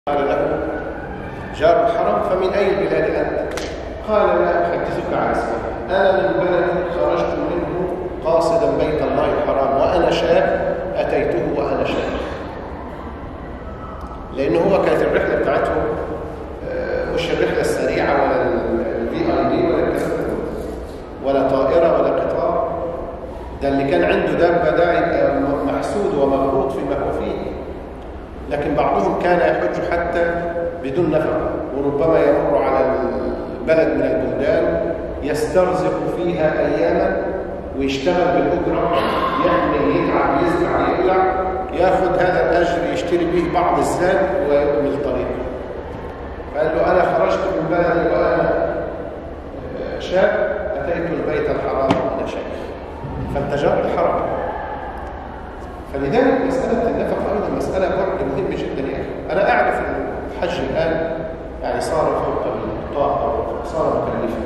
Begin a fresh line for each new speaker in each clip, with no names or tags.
قال له جار الحرم فمن أي البلاد أنت؟ قال لا أحدثك عن اسمه أنا من بلد خرجت منه قاصدا بيت الله الحرام وأنا شاب أتيته وأنا شاب لأنه هو كانت الرحلة بتاعته آه، مش الرحلة السريعة ولا الفي اي بي ولا الكلام ده ولا طائرة ولا قطار ده اللي كان عنده دابة ده يبقى محسود ومغروط فيما هو فيه لكن بعضهم كان يحج حتى بدون نفقة وربما يمر على البلد من البلدان يسترزق فيها أياما ويشتغل بالأجرة يعمل يتعب يزرع يقلع ياخذ هذا الأجر يشتري به بعض الزاد ويكمل طريقه قال له أنا خرجت من بلدي وأنا شاب أتيت البيت الحرام وأنا شيخ فانت جار الحرم فلذلك مسألة النفقة أيضا مسألة بعد مهم جدا يا أخي أنا أعرف أن الحج الآن يعني صار فوق الطاقة صار مكلفا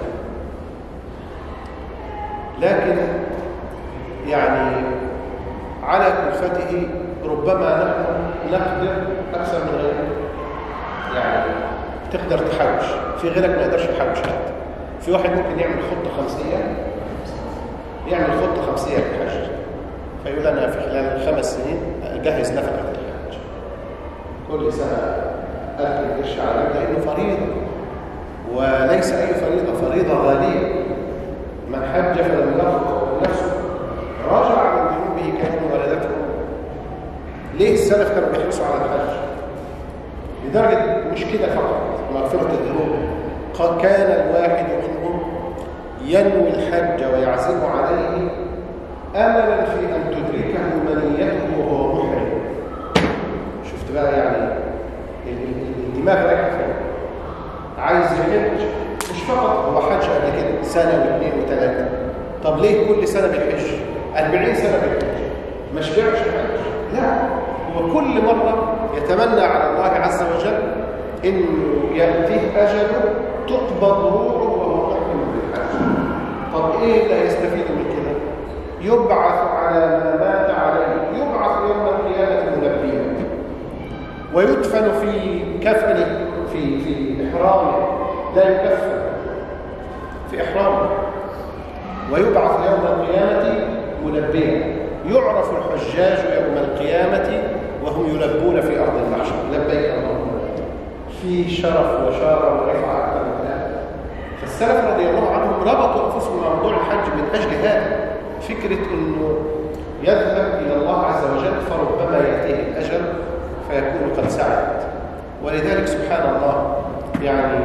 لكن يعني على كلفته ربما نحن نقدر أكثر من غيرنا يعني تقدر تحوش في غيرك ما يقدرش يحوش حتى في واحد ممكن يعمل خطة خمسية يعمل خطة خمسية للحج فيقول أنا في خلال خمس سنين أجهز نفقة الحج كل سنة أركب قرش على لأنه فريضة وليس أي فريضة فريضة غالية من حج فلم يرفق نفسه راجع من ذنوبه كأنه ولدته ليه السلف كانوا بيحرصوا على الحج لدرجة مش كده فقط مغفرة الذنوب كان الواحد منهم ينوي الحج ويعزم عليه املا في ان تدركه منيته وهو محرم شفت بقى يعني الدماغ رايحه فين عايز يحج مش فقط هو حج قبل كده سنه واثنين وثلاثه طب ليه كل سنه بيحج 40 سنه بيحج ما شبعش حج لا هو كل مره يتمنى على الله عز وجل انه ياتيه اجله تقبض روحه وهو محرم بالحج طب ايه اللي هيستفيد من كده يبعث على ما مات عليه يبعث يوم القيامة ملبيا ويدفن في كفنه في في إحرامه لا يكفن في إحرامه ويبعث يوم القيامة ملبيا يعرف الحجاج يوم القيامة وهم يلبون في أرض المحشر لبيك اللهم في شرف وشارة ورفعة أكثر من هذا فالسلف رضي الله عنهم ربطوا أنفسهم مع موضوع الحج من أجل هذا فكرة أنه يذهب إلى الله عز وجل فربما يأتيه الأجل فيكون قد سعد ولذلك سبحان الله يعني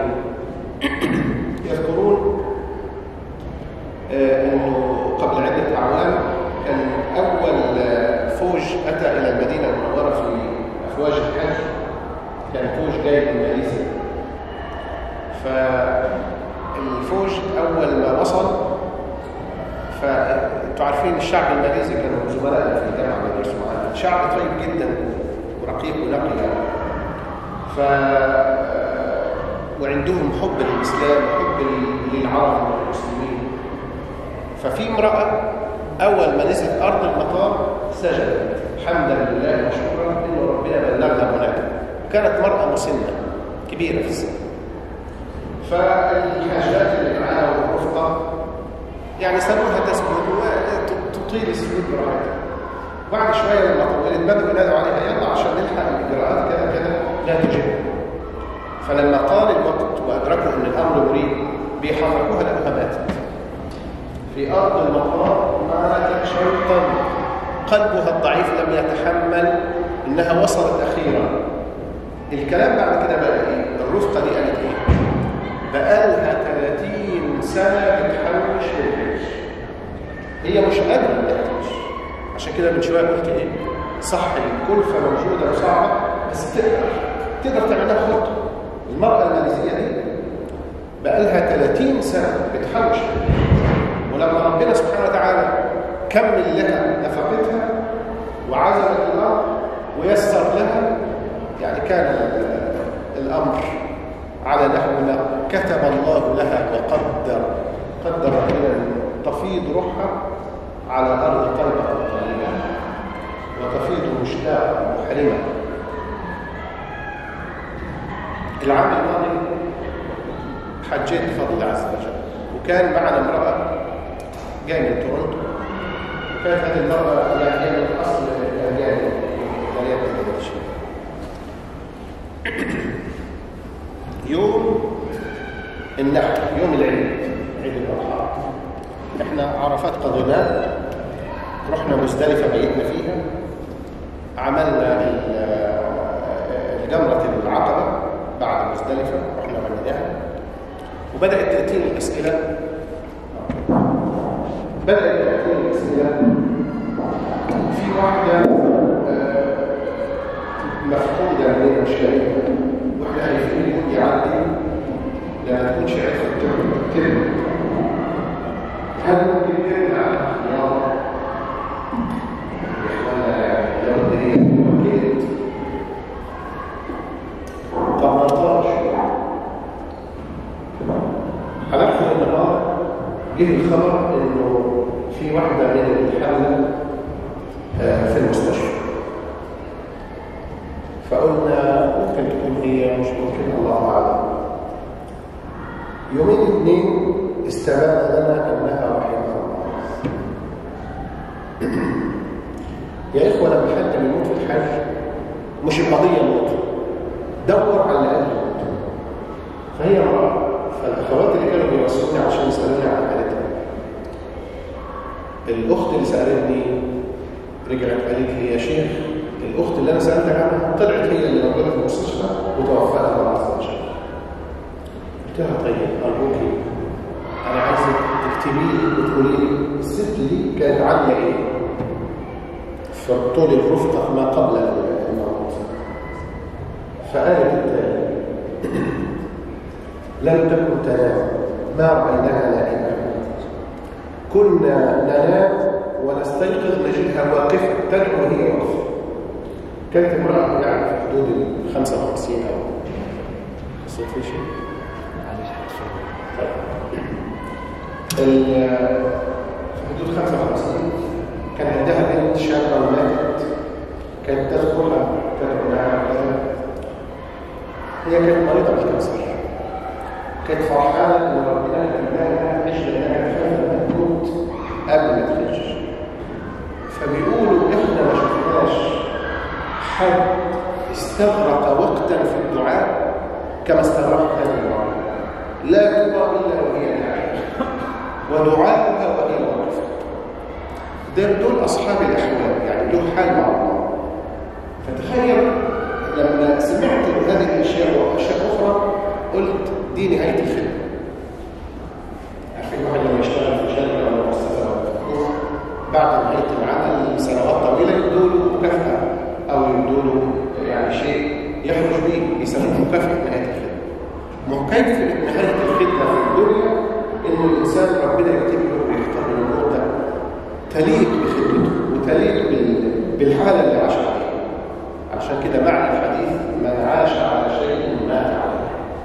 يذكرون أنه قبل عدة أعوام كان أول فوج أتى إلى المدينة المنورة في أفواج الحج كان فوج جاي من ماليزيا فالفوج أول ما وصل فانتوا عارفين الشعب الماليزي كانوا زملاء في الجامعه بيدرسوا معانا شعب طيب جدا ورقيق ونقي يعني ف وعندهم حب للاسلام وحب للعرب والمسلمين ففي امراه اول ما نزلت ارض المطار سجدت حمدا لله وشكرا انه ربنا بلغنا هناك كانت مراه مسنه كبيره في السن فالحاجات اللي معاها والرفقه يعني سابوها تسجد وتطيل السجود براحتها بعد شويه لما طولت بدأوا ينادوا عليها يلا عشان نلحق الاجراءات كذا كذا لا تجب فلما طال الوقت وادركوا ان الامر مريب بيحركوها لانها ماتت في ارض المطار ماتت شوقا قلبها الضعيف لم يتحمل انها وصلت اخيرا الكلام بعد كده بقى ايه الرفقه دي قالت ايه بقالها 30 سنه بتحوش للجيش هي مش قادره تحوش عشان كده من شويه قلت ايه صح الكلفه موجوده وصعبه بس تقدر تقدر تعملها خطه المراه الماليزيه دي بقالها 30 سنه بتحوش ولما ربنا سبحانه وتعالى كمل لها نفقتها وعزمت الارض ويسر لها يعني كان الامر على نحو ما كتب الله لها وقدر قدر ربنا تفيض روحها على ارض قلبها الطيبه وتفيض مشتاقه محرمه العام الماضي حجيت بفضل الله عز وجل وكان معنا امرأة جاية من تورنتو وكانت هذه المرأة يعني من أصل الأجانب يوم النحر يوم العيد عيد الأضحى احنا عرفات قضيناه رحنا مزدلفة بيتنا فيها عملنا الجمرة العقبة بعد مزدلفة رحنا عملناها وبدأت تأتيني الأسئلة بدأت تأتيني الأسئلة في واحدة مفقودة من المشاريع واحنا خايفين يكون يعدي لما تكونش عرفت كلمة هل ممكن تمنع الخيار؟ يا اخوانا لابد هي وكلت طب ما طارش حضرتك النهار جه الخبر انه في واحده من الحمله في المستشفى فقلنا ممكن تكون هي مش ممكن الله اعلم يومين اثنين استبان لنا انها رحمه الله يا اخوه لما حد يموت في الحج مش القضيه موت دور على الاقل موت فهي امراه فالاخوات اللي كانوا بيوصلوني عشان يسالوني عن حالتها الاخت اللي سالتني رجعت قالت لي يا شيخ الاخت اللي انا سالتك عنها طلعت هي اللي موجوده في المستشفى وتوفاها الله عز وجل قلت لها طيب ارجوكي انا عايزك تكتبي لي وتقولي لي الست دي كانت عامله ايه في طول الرفقه ما قبل الموت فقالت التالي لم تكن تنام ما رايناها نائمه كنا ننام ونستيقظ نجدها واقفه تدعو هي واقفه كانت امراه يعني في حدود ال 55 او الصوت في شيء
معلش
ال- في حدود 55 كان عندها بنت شابه وماتت كانت تذكرها تدعو لها وكذا هي كانت مريضه بالكانسر كانت فرحانه ان ربنا اداها عيش لانها خايفه انها تموت قبل ما تخرج فبيقولوا احنا ما شفناش حد استغرق وقتا في الدعاء كما استغرقت هذه المرأة لا ترى إلا وهي ناعمة ودعاؤها وهي واقفة ده دول أصحاب الأحوال يعني له حال مع الله فتخيل لما سمعت هذه الأشياء وأشياء أخرى قلت دي نهاية الخدمة عارفين واحد لما يشتغل في شركة أو مؤسسة أو حكومة بعد نهاية العمل سنوات طويلة يدوا له مكافأة أو يدوا له يعني شيء يخرج به يسموه مكافأة نهاية الخدمة مكافأة نهاية الخدمة في الدنيا إن الإنسان ربنا يكتب له ويختار له الأمور ده تليق بخدمته وتليق بال- بالحالة اللي عاش عليها عشان كده معنى الحديث من عاش على شيء مات عليه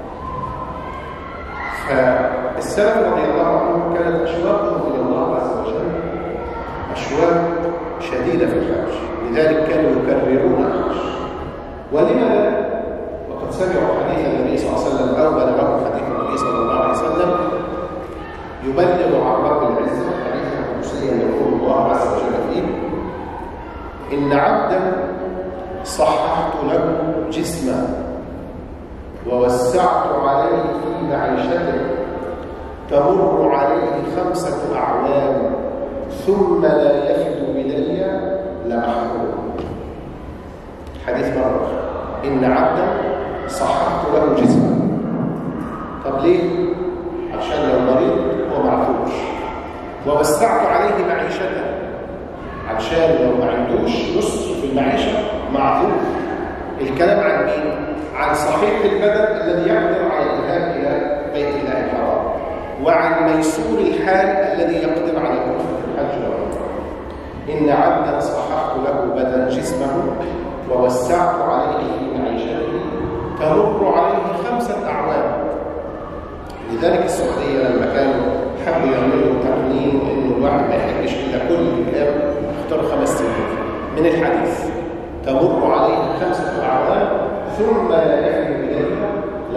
فالسلف رضي الله عنهم كانت أشواقهم إلى الله عز وجل أشواق شديدة في الحج لذلك كانوا يكررون الحج ولما لا وقد سمعوا حديث النبي صلى الله عليه وسلم أو بلغهم حديث النبي صلى الله عليه وسلم يبلغ عن رب العزة حديث قدسيا يقول الله عز وجل فيه إن عبدا صححت له جسما ووسعت عليه في معيشته تمر عليه خمسة أعوام ثم لا يفد إلي لمحروم حديث مرة إن عبدا صححت له جسما طب ليه؟ عشان لو مريض هو معتوش ووسعت عليه معيشته عشان لو ما عندوش نصف في المعيشة معذور الكلام عن مين؟ عن صحيح البدن الذي يقدر على الذهاب إلى بيت الله الحرام وعن ميسور الحال الذي يقدر على الوقوف في الحج والعمرة إن عبدا صححت له بدن جسمه ووسعت عليه في معيشته تمر عليه خمسة أعوام لذلك السعودية لما كانوا حبوا يعملوا تقنين إنه الواحد ما يحتاجش إلا كل كام اختاروا خمس سنين من الحديث تمر عليه خمسة أعوام ثم لا يفد إليها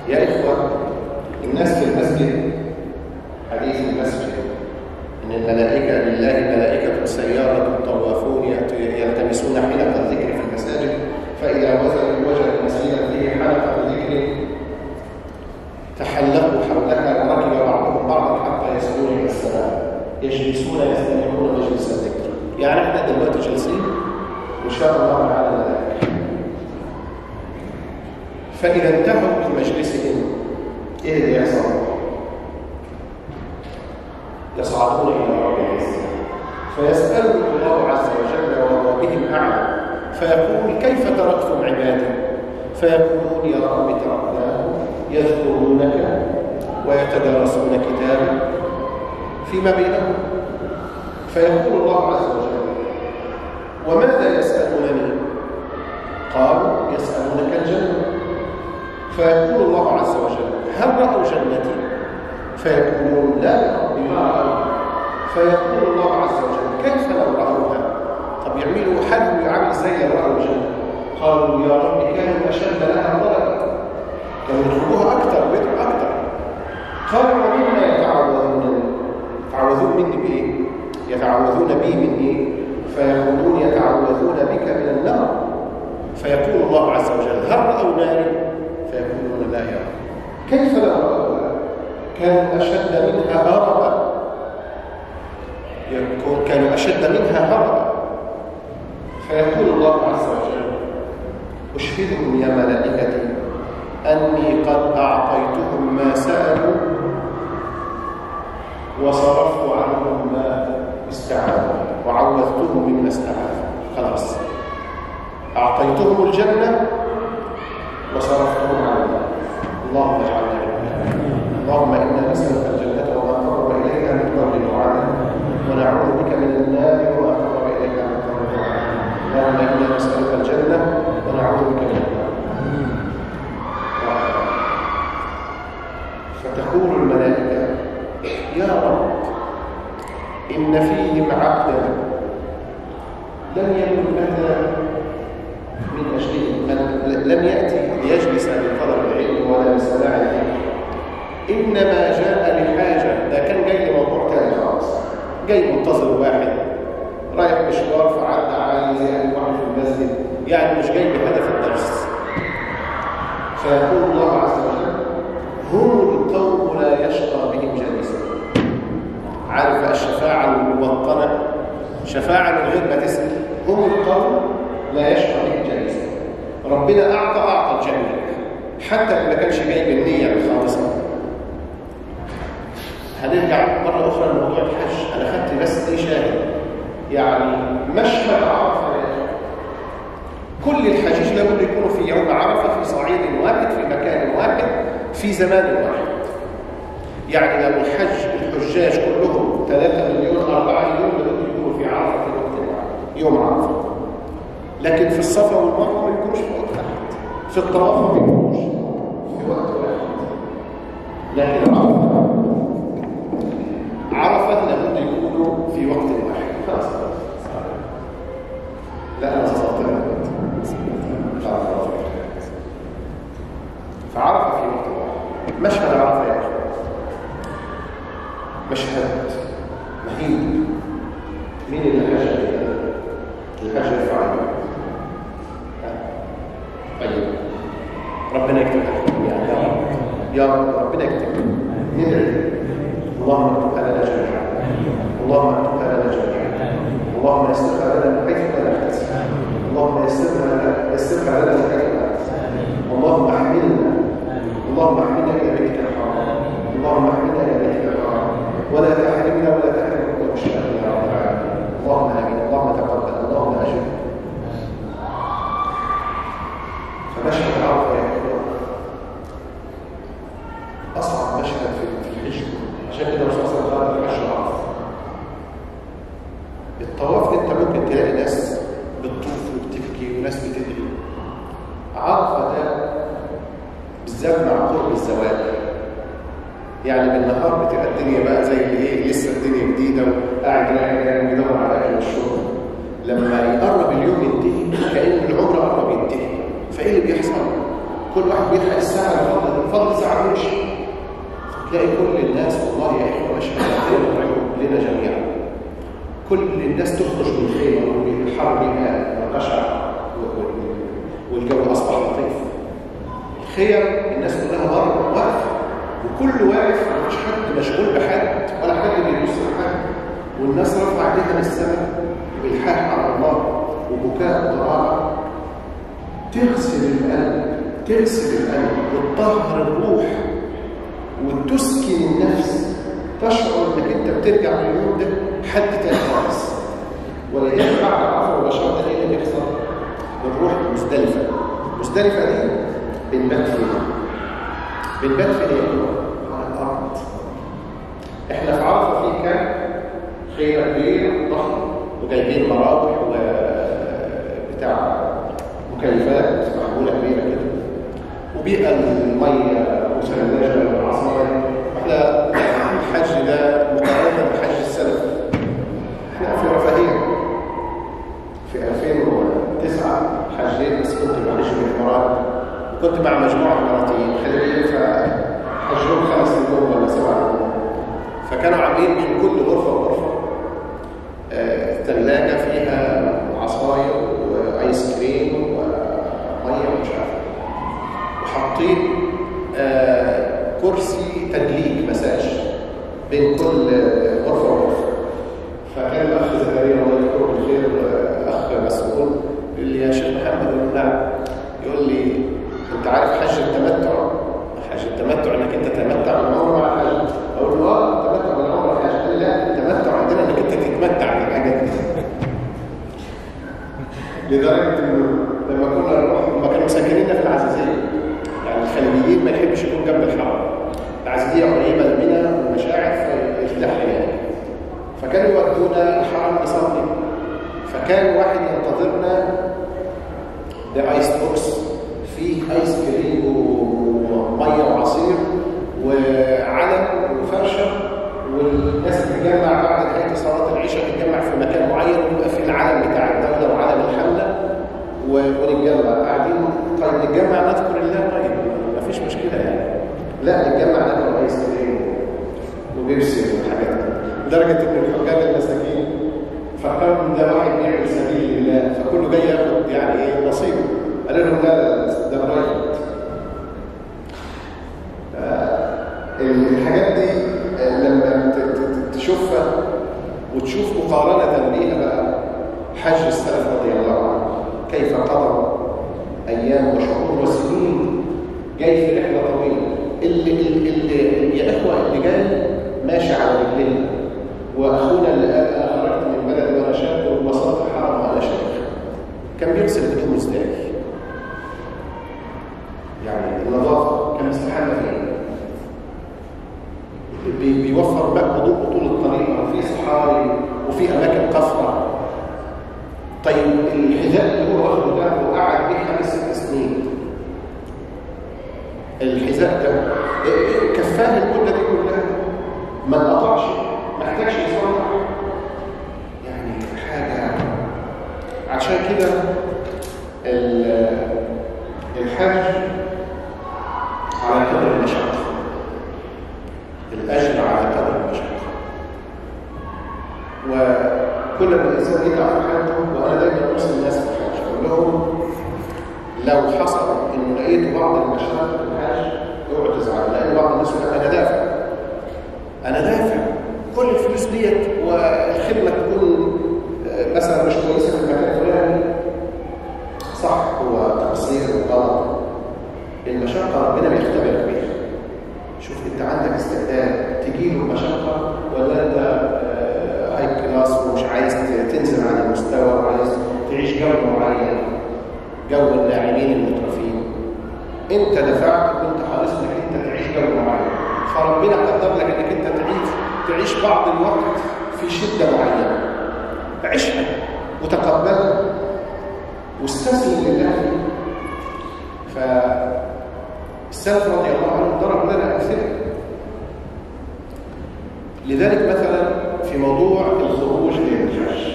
يا إخوة الناس في المسجد حديث المسجد إن الملائكة لله ملائكة سيارة طوافون يلتمسون حلقة الذكر في المساجد فإذا وجد وجد مسجدا فيه حلقة ذكر تحلقوا حولها وركب بعضهم بعضا حتى يصلون إلى السلام يجلسون يستمعون مجلس الذكر يعني احنا دلوقتي جالسين إن شاء الله تعالى ذلك فإذا انتهوا من مجلسهم إيه اللي يحصل؟ يصعدون إلى رب العزة فيسألهم الله عز وجل وهو بهم أعلم فيقول كيف تركتم عبادي؟ فيقولون يا رب تركناهم يذكرونك ويتدارسون كتابك فيما بينهم فيقول الله عز وجل وماذا يسألونني؟ قالوا يسألونك الجنة فيقول الله عز وجل هل رأوا جنتي؟ فيقولون لا يا رب ما رأوا فيقول الله عز وجل كيف لو رأوها؟ طب يعملوا حد ويعمل زي لو رأوا الجنة قالوا يا رب كانوا أشد لها طلبا كانوا يطلبوها أكثر ويدعوا أكثر قالوا ومما يتعوذون يتعوذون مني بإيه؟ يتعوذون بي من إيه؟ فيقولون يتعوذون بك من النار فيقول الله عز وجل هل رأوا ناري؟ فيقولون لا يا رب كيف لو رأوها؟ كانوا أشد منها هربا كانوا أشد منها هربا فيقول الله عز وجل أشهدكم يا ملائكتي أني قد أعطيتهم ما سألوا وصرفت عنهم ما استعاذوا وعوذتهم مما استعاذوا خلاص أعطيتهم الجنة وصرفتهم عن الله اللهم اجعلنا اللهم إنا نسألك الجنة وما قرب إليها من قول وعمل ونعوذ بك من النار وما قرب إليها من قول وعمل اللهم إنا نسألك الجنة ونعوذ بك من النار فتقول الملائكة يا رب إن فيهم عبدا لم يكن أهلا من أجله لم يأتي ليجلس لطلب العلم ولا لسماع الذكر إنما جاء لحاجة ده كان جاي لموضوع تاني خالص جاي منتظر واحد رايح مشوار فعدى على زي أي واحد في المسجد يعني مش جاي بهدف الدرس فيقول الله عز وجل هم القوم لا يشقى بهم جليسا عارف الشفاعة المبطنة شفاعة من غير ما تسأل هم القوم لا يشقى بهم جليسا ربنا أعطى أعطى الجنة حتى ما كانش جاي بالنية الخالصة هنرجع مرة أخرى لموضوع الحج أنا خدت بس دي شاهد يعني مشهد عرفة كل الحجيج لابد يكونوا في يوم عرفة في صعيد واحد في مكان واحد في زمان واحد يعني لو الحج الحجاج كلهم 3 مليون 4 مليون لابد يكونوا في عرفة في وقت واحد يوم عرفة لكن في الصفا والمروة ما يكونوش في وقت واحد في الطواف ما يكونوش في وقت واحد لكن عرفة عرفة لابد يكونوا في وقت واحد خلاص لا انا استطيع فعرفة في وقت واحد مشهد عرفة يا أخي مشهد مهيب مين اللي حاجة اللي حاجة يرفع طيب ربنا يكتب يعني يا رب يا رب ربنا يكتب ندعي اللهم اكتبها لنا جميعا اللهم اكتبها لنا جميعا اللهم يسرها لنا من حيث لا نحتسب اللهم يسرها لنا يسرها لنا من حيث لا نحتسب اللهم احملنا اللهم احملنا الى بيتك الحرام اللهم احملنا الى بيتك الحرام ولا تحرمنا ولا تحرمنا كل مشتاق يا رب العالمين اللهم امين اللهم تقبل اللهم اجب فمشهد عرفه يا اخوان اصعب مشهد في الحج عشان كده الرسول صلى الله عليه وسلم قال الحج عرفه الطواف انت ممكن تلاقي ناس بتطوف وبتبكي وناس بتدعي عرفه ده بالذات مع قرب الزواج يعني بالنهار بتبقى الدنيا بقى زي اللي ايه لسه الدنيا جديده وقاعد رايح جاي بيدور على الاكل والشرب لما يقرب اليوم ينتهي كان العمر قرب ينتهي فايه اللي بيحصل؟ كل واحد بيلحق الساعه الفضل الفضل ساعه تلاقي كل الناس والله يا اخوه ماشيه لنا جميعا كل الناس تخرج من الخيمه والحر انقشع والجو اصبح لطيف الخيم الناس كلها بره واقفه وكل واقف مفيش حد مشغول بحد ولا حد بيبص لحد والناس رافعه ايديها للسماء والحاح على الله وبكاء وضراعه تغسل القلب تغسل القلب وتطهر الروح وتسكن النفس تشعر انك انت بترجع من اليوم ده حد تاني خالص ولذلك بعد عفو البشر ده ايه اللي بيحصل؟ بنروح مزدلفه مزدلفه دي بنبات فيها بنبات في ايه؟ على الارض احنا في عرفه في كام خيمه كبيره ضخمه وجايبين مراوح وبتاع مكيفات محموله كبيره كده وبيئه الميه وثلاجه وعصايه احنا الحج ده مقارنه بحج السلف احنا في رفاهيه في 2009 حجيت بس كنت بعيش في الامارات وكنت مع مجموعه اماراتيين خليجيين فحجهم خمس نجوم ولا سبع نجوم فكانوا عاملين من كل غرفه وغرفه آه ثلاجه فيها عصاير وايس كريم وميه ومش عارف وحاطين آه كرسي تدليك مساج بين كل غرفه وغرفه فكان الاخ زكريا الله يذكره بالخير اخ مسؤول يقول لي يا شيخ محمد يقول نعم يقول لي انت عارف حج التمتع حج التمتع انك انت تتمتع من عمره مع الحج اقول له اه التمتع من عمره مع الحج قال لي لا التمتع عندنا انك انت تتمتع بالحاجات دي لدرجه انه لما كنا نروح هم كانوا مساكنيننا في العزيزيه يعني الخليجيين ما يحبش يكون جنب الحرم العزيزيه قريبه مننا والمشاعر فيرتاح يعني فكانوا يودونا الحرم نصلي فكان واحد ينتظرنا بايس بوكس فيه ايس كريم وميه وعصير وعلم وفرشه والناس بتتجمع بعد نهايه صلاه العشاء تتجمع في مكان معين ويبقى فيه العلم بتاع الدوله وعلم الحمله ونتجمع قاعدين طيب نتجمع نذكر الله طيب مفيش مشكله يعني لا نتجمع ناكل ايس كريم وبيبسي وحاجات لدرجه ان الحجاج المساكين فكروا ان ده واحد بيعمل سبيل لله فكله جاي ياخد يعني ايه نصيبه قال لهم لا ده برايفت الحاجات دي لما تشوفها وتشوف مقارنه بيها بقى حج السلف رضي الله عنه كيف قضوا ايام وشهور وسنين جاي في رحله طويله اللي, اللي, اللي يا اخوه اللي جاي ماشي على رجلين واخونا اللي قال انا خرجت من بلد وانا شاب ووصلت الحرم وانا شيخ كان بيغسل هدومه ازاي؟ يعني النظافه كان يستحمى فين؟ بي بيوفر ماء وضوء طول الطريق وفي صحاري وفي اماكن قفره طيب الحذاء اللي هو واخده ده وقعد بيه خمس ست سنين الحذاء ده كفاه المده دي كلها ما انقطعش ما احتاجش يصلح يعني حاجه عشان كده الحج على قدر المشقه الاجر على قدر المشقه وكل ما الانسان يدعى في حياته وانا دايما اوصي الناس في الحج اقول لهم لو حصل انه لقيت بعض المشاكل في الحج اوعوا تزعلوا لان بعض الناس يقول انا دافع انا دافع كل الفلوس ديت والخدمه تكون مثلا مش كويسه في المكان الفلاني صح هو تقصير وغلط المشقه ربنا بيختبرك بيها شوف انت عندك استعداد تجيله المشقه ولا انت هاي كلاس ومش عايز تنزل عن المستوى وعايز تعيش جو معين جو اللاعبين المترفين انت دفعت وانت حريص انك انت تعيش جو معين فربنا قدر لك انك انت تعيش تعيش بعض الوقت في شده معينه عيشها وتقبلها واستسلم لله فالسلف رضي الله عنه ضرب لنا امثله لذلك مثلا في موضوع الخروج للحج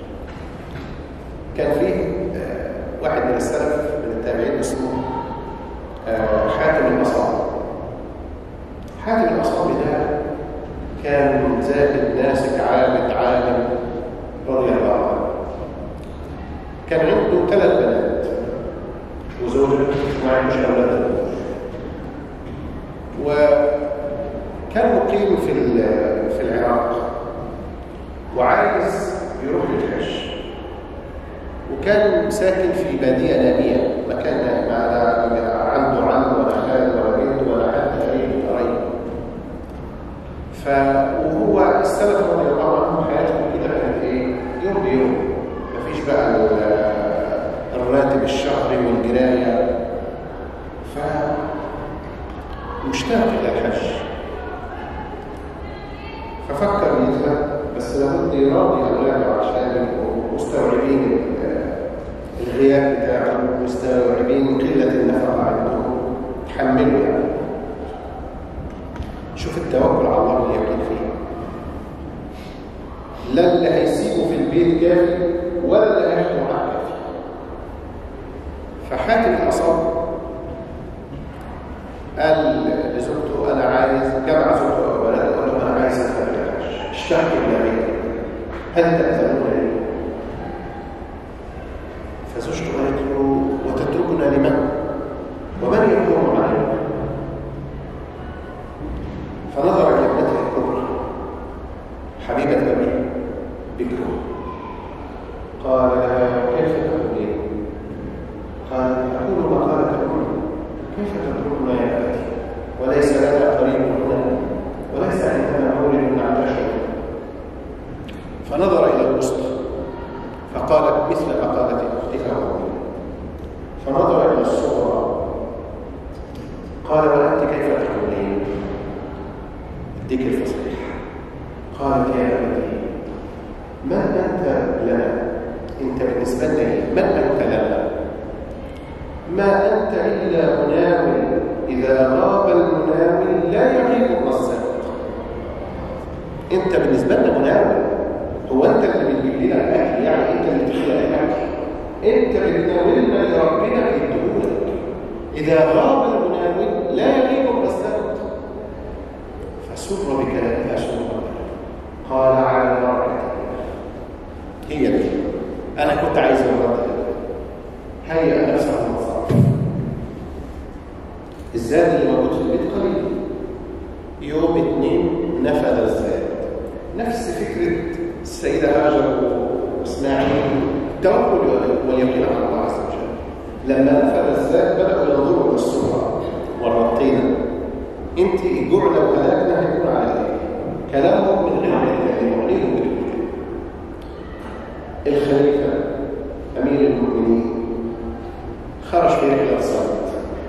كان فيه واحد من السلف من التابعين اسمه حاتم الاصابي حاتم الاصابي كان زاهد ناسك عابد عالم رضي الله عنه كان عنده ثلاث بنات وزوجة ما عندوش أولاد وكان مقيم في في العراق وعايز يروح للحج وكان ساكن في بادية نامية مكان ما لا عنده عم ولا خال ولا بنت ولا حتى قريب قريب ف وهو السلف رضي الله عنهم حياتهم كده كانت ايه يوم بيوم مفيش بقى الراتب الشهري والجرايه ف مشتاق الى الحج ففكر يذهب بس لابد يراضي اولاده عشان يبقوا مستوعبين الغياب بتاعه مستوعبين قله النفقه عندهم تحملوا يعني شوف التوكل على الله واليقين فيه لا اللي هيسيبه في البيت كافي ولا اللي هياخده معاه كافي فحاتم الاصاب قال لزوجته انا عايز جمع زوجته اولاده قال له انا عايز اذهب الى الحج اشتهت الى بيتي هل تاذنون لي؟ فزوجته قالت له وتتركنا لمن؟ ومن يقوم علينا؟ فنظر الى ابنته الكبرى حبيبه ابي بكر قال لها كيف تقولين؟ قال اقول ما قالت الام كيف تتركنا يا ابتي وليس لنا قريب هنا وليس عندنا مولد نعتشه فنظر الى الوسطى فقالت مثل ما قالت اختها فنظر الى الصغرى قال وانت كيف تقولين اديك الفصيح قالت يا ابتي من انت لنا انت بالنسبه لي من انت لنا ما انت الا مناول اذا غاب المناول لا يغيب الرزاق انت بالنسبه لنا مناول هو انت اللي بتجيب لنا الاكل يعني انت اللي بتخلق الاكل انت بتناولنا لربنا بيديهولك اذا غاب المناول لا يغيب الرزاق فسر بكلامها سرا قال على البركه هي دي انا كنت عايز الرد هيئ نفسك للمصارف الزاد اللي موجود في البيت قليل يوم اثنين نفذ الزاد نفس فكره السيده هاجر واسماعيل التوكل واليقين على الله عز وجل لما نفذ الزاد بداوا ينظروا الى السرعه والرطينه انت جوعنا وهلاكنا هيكون على ايه؟ كلامهم من غير يعني يعنيهم بالكلام الخليفه امير المؤمنين خرج في رحله صامت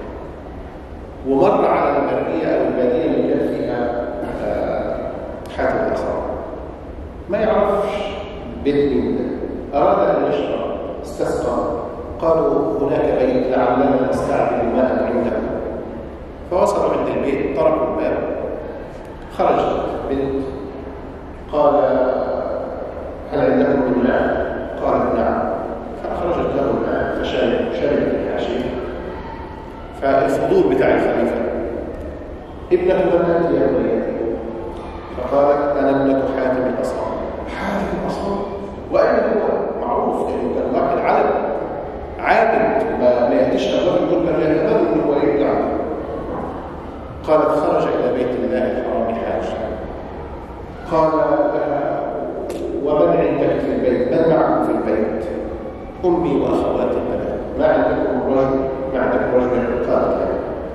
ومر على البريه او الباديه اللي كان فيها حاتم الاصابع ما يعرفش بيت مين ده اراد ان يشرب استسقى قالوا هناك بيت لعلنا نستعجل ماء عنده فوصل عند البيت طرقوا الباب خرجت بنت قال هل عندكم من ماء؟ قالت نعم فأخرجت له الماء فشرب شرب الحاشية فالفضول بتاع الخليفة ابنة من أنت يا بنيتي؟ فقالت أنا ابنة حاتم الأصم حاتم الأصم وأين هو؟ معروف لأنه كان واحد علم عابد ما, ما يأتيش أبواب يقول كان يتمنى أنه هو يرجع قالت خرج إلى بيت الله الحرام حاج قال لها ومن عندك في البيت؟ من معكم في البيت؟ أمي وأخواتي البنات ما عندكم رجل ما عندكم رجل قال لا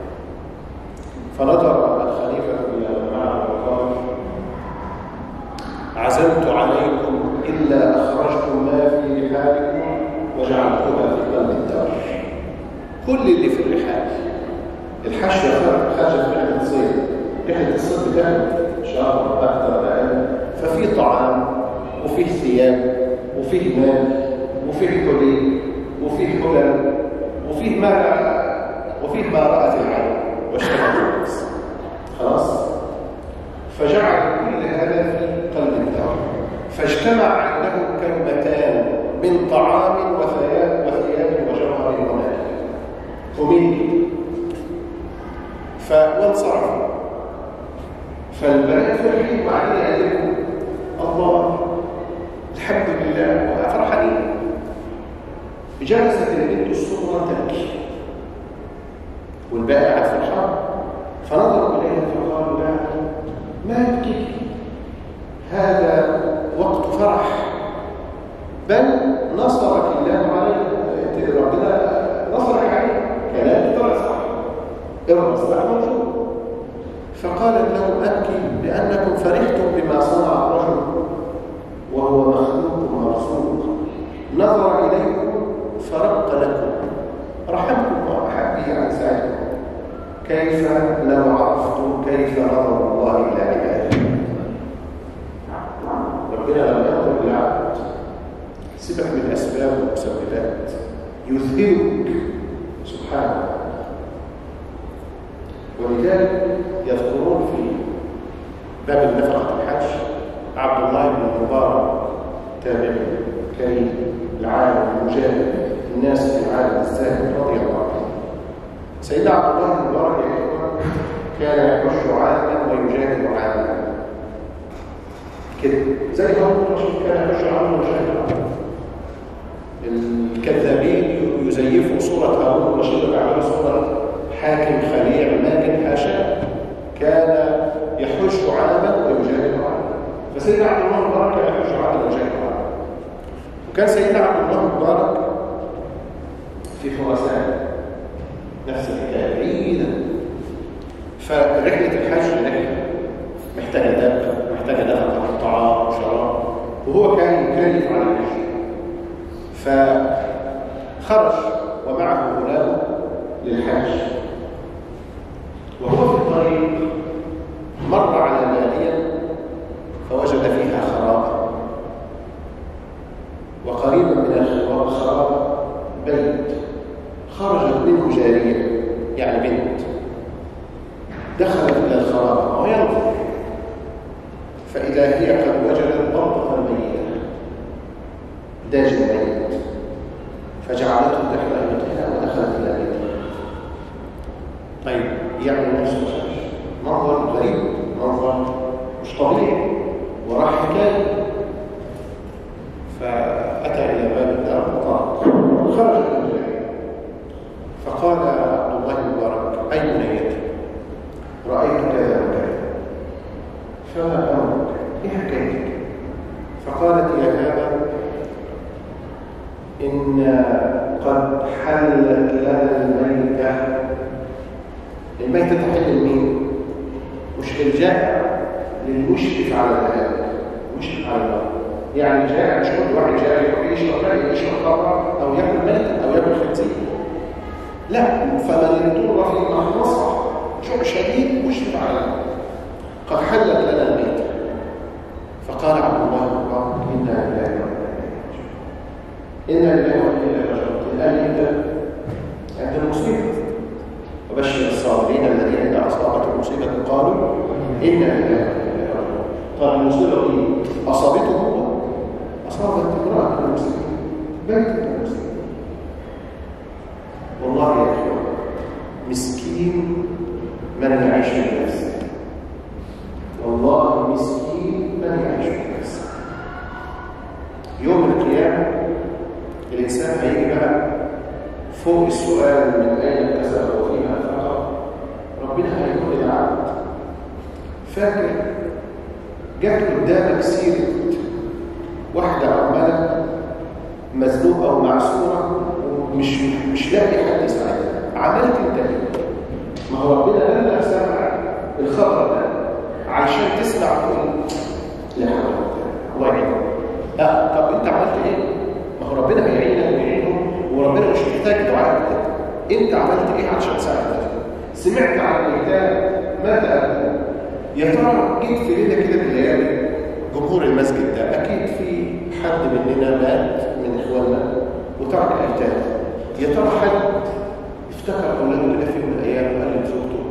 فنظر الخليفة إلى من معه وقال عزمت عليكم إلا أخرجتم ما في رحالكم وجعلتها في قلب الدار كل اللي في الرحال الحشية خرجت في رحلة الصيد رحلة الصيد كانت شهر أكثر أقل ففي طعام وفيه ثياب وفيه مال وفيه حلي وفيه حلل وفيه ما وفيه ما رأت العين واشتهت النفس خلاص فجعل كل هذا في قلب الدار فاجتمع عنده كلمتان من طعام وثياب وثياب وجوهر ومال ومني فانصرف فالبنات فرحين وبعدين يقلبوا الله الحمد لله وفرحانين جلست البنت الصغرى تبكي والباقي قاعد فرحان فنظروا اليها فقالوا لها ما يبكيك هذا وقت فرح بل نصرك الله عليه انت ربنا نصرك عليه كلام طلع صح الرصد موجود فقالت لهم ابكي لانكم فرحتم بما صنع الرجل وهو مخلوق مرزوق نظر اليكم فرق لكم رحمكم وأحبه عن سعيكم كيف لو عرفتم كيف نظر الله إلى عباده ربنا لما ينظر للعبد سبح من الأسباب والمسببات يذهبك سبحانه ولذلك يذكرون في باب النفقة الحج عبد الله بن المبارك تابعي كريم العالم المجاهد الناس في العالم الزاهد رضي الله عنه سيدنا عبد الله بن المبارك كان يحج عاما ويجاهد عاما كده زي ما الرسول كان يحج عاما ويجاهد عاما الكذابين يزيفوا صورة هارون الرشيد ويعملوا صورة حاكم خليع ماجد حاشا كان يحج عاما ويجاهد عاما فسيدنا عبد الله المبارك كان يحج عاما ويجاهد عاما وكان سيدنا عبد الله المبارك في خراسان نفس الحكايه بعيدا فرحله الحج رحله محتاجه دفع محتاجه دفع طعام وشراب وهو كان يكلف على الحج فخرج ومعه غلام للحج وهو في الطريق مر على باديه فوجد فيها خرابه وقريبا من الخرابه بيت خرجت منه جاريه يعني بنت دخلت الى الخرابه وينظر فاذا هي قد وجدت بطه ميته داج ميت فجعلته تحت بيتها ودخلت الى بيتها طيب يعني نفس منظر غريب منظر مش طبيعي وراح حكايه فاتى الى باب الدار وطرق خرج من فقال عبد الله المبارك اي بنيتي رايت كذا وكذا فما امرك ايه حكايتك فقالت يا هذا ان قد حلت لنا الميته الميته تحل لمين مش للجائع للمشرف على الهلاك مشرف على الهلاك يعني جائع مش كل واحد جائع يروح يشرب ماء يشرب خمره او ياكل ميت او ياكل خنزير لا فمن اضطر في محرصه شوق شديد مشرف على قد حلت لنا الميت فقال عبد الله بن عمر انا لله وانا اليه راجعون انا لله وانا اليه راجعون الان انت عند المصيبه وبشر الصابرين الذين اذا اصابتهم المصيبه قالوا انا لله وانا اليه راجعون طب المصيبه دي اصابته هو اصابت امراه من المسلمين بيت من المسلمين والله يا اخوان مسكين من يعيش في نفسه والله مسكين من يعيش في نفسه يوم القيامة الإنسان هيجي بقى فوق السؤال من أين اكتسب وفيما أنفقه ربنا هيقول للعبد فاكر جت قدامك سيرة واحدة عمالة مزنوقة ومعسورة ومش مش لاقي حد يساعدها عملت انت ايه؟ ما هو ربنا لما سمع الخبر ده عشان تسمع تقول لا حول ولا قوه الله يعينك لا طب انت عملت ايه؟ ما هو ربنا هيعينك ويعينه وربنا مش محتاج دعائك انت عملت ايه عشان تساعد سمعت عن الايتام مات ابوه يا ترى جيت في ليله كده بالليالي جمهور المسجد ده اكيد في حد مننا مات من اخواننا وترك ايتام يا ترى حد افتكر اولاده كده في يوم من الايام وقال لزوجته